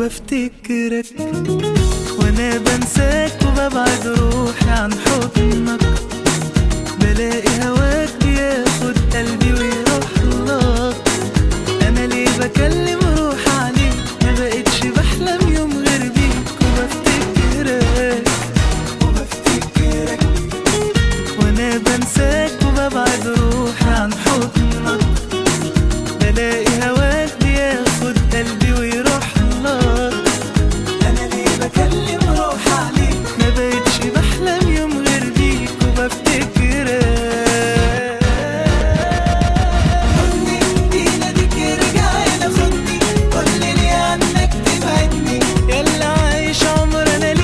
وبفتكرك وانا بنساك وببعد روحي عن حضنك بلاقي هواك بياخد قلبي ويروح لك انا ليه بكلم روحي عليك ما بقتش بحلم يوم غير بيك وبفتكرك وبفتكرك وانا بنساك وببعد روحي عن حضنك بلاقي هواك بياخد قلبي ويروح لك انا ليه بكلم روحي عليك ما بقتش بحلم يوم غير بيك وبفتكرك خدني بيناديك رجعي خدني قولي لي عنك تبعدني يلا عايش عمر انا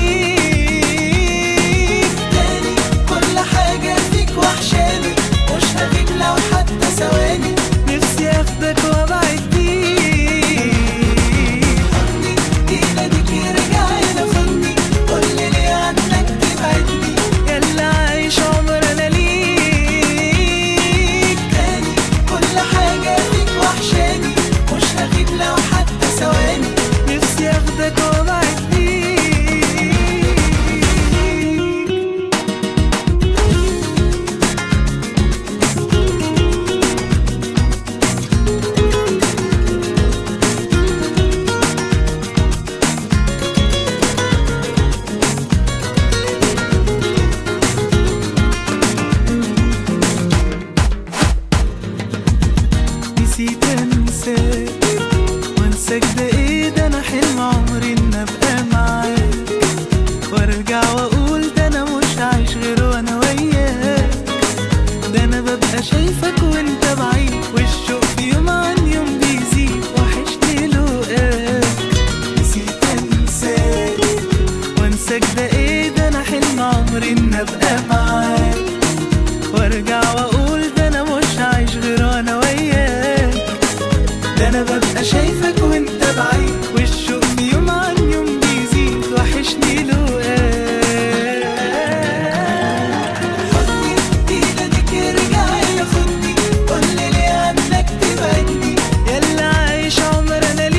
ليك تاني كل حاجة فيك وحشاني مش هغيب لو حتى ثواني نفسي اخدك وابعد بيك خدني بيناديك رجعي خدني قولي لي عنك تبعدني يلا عايش عمر انا ليك تاني كل حاجة فيك وحشاني مش هغيب لو حتى ثواني نفسي اخدك وابعد بيك نسيت انساك وانساك ده ايه ده انا حلم عمري ان ابقى معاك وارجع واقول ده انا مش عايش غير وانا وياك ده انا ببقى شايفك وانت بعيد والشوق في يوم عن يوم بيزيد وحشني لقاك نسيت انساك وانساك ده ايه ده انا حلم عمري ان ابقى معاك وارجع واقول ده انا مش عايش غير وانا وياك ده انا ببقى شايفك وانت بعيد والشوق في يوم عن يوم بيزيد وحشني لقاك حضني ايدك رجعي خدني قولي لي عنك تبعدني يلا عايش عمر انا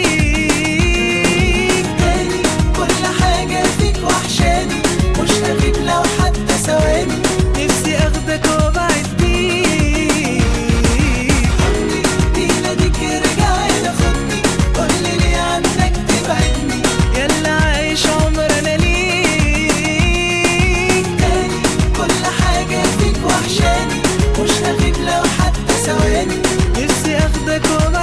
ليك تاني كل حاجة فيك وحشاني مش هغيب لو حتى ثواني نفسي اخدك وابعد بيك خدني بيناديك رجعي خدني قولي لي عنك تبعدني يلا عايش عمر انا ليك تاني كل حاجة فيك وحشاني مش هغيب لو حتى ثواني نفسي اخدك وابعد